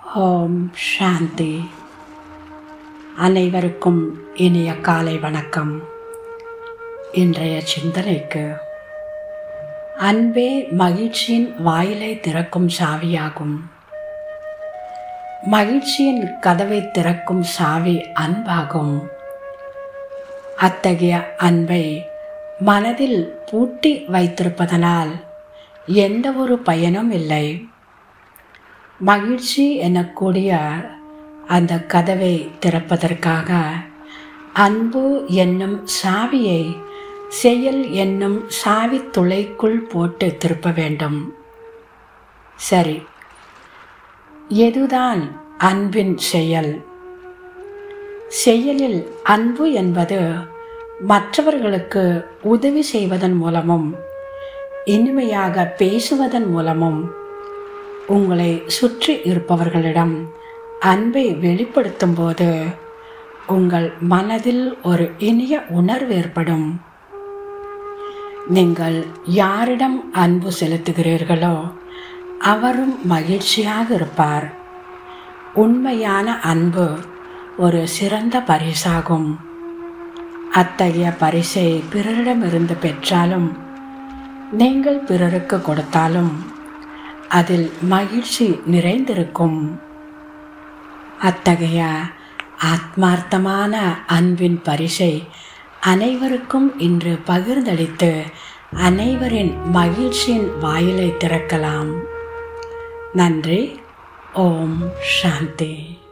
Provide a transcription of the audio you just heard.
ஓம் சாந்தி அனைவருக்கும் இனிய காலை வணக்கம் இன்றைய சிந்தனைக்கு அன்பே மகிழ்ச்சியின் வாயிலை திறக்கும் சாவியாகும் மகிழ்ச்சியின் கதவை திறக்கும் சாவி அன்பாகும் அத்தகைய அன்பை மனதில் பூட்டி வைத்திருப்பதனால் எந்த ஒரு பயனும் இல்லை மகிழ்ச்சி எனக்கூடிய அந்த கதவை திறப்பதற்காக அன்பு என்னும் சாவியை செயல் என்னும் சாவி துளைக்குள் போட்டு திருப்ப வேண்டும் சரி எதுதான் அன்பின் செயல் செயலில் அன்பு என்பது மற்றவர்களுக்கு உதவி செய்வதன் மூலமும் இனிமையாக பேசுவதன் மூலமும் உங்களை சுற்றி இருப்பவர்களிடம் அன்பை வெளிப்படுத்தும் போது உங்கள் மனதில் ஒரு இனிய உணர்வு ஏற்படும் நீங்கள் யாரிடம் அன்பு செலுத்துகிறீர்களோ அவரும் மகிழ்ச்சியாக இருப்பார் உண்மையான அன்பு ஒரு சிறந்த பரிசாகும் அத்தகைய பரிசை பிறரிடமிருந்து பெற்றாலும் நீங்கள் பிறருக்கு கொடுத்தாலும் அதில் மகிழ்ச்சி நிறைந்திருக்கும் அத்தகைய ஆத்மார்த்தமான அன்பின் பரிசை அனைவருக்கும் இன்று பகிர்ந்தளித்து அனைவரின் மகிழ்ச்சியின் வாயிலை திறக்கலாம் நன்றி ஓம் சாந்தி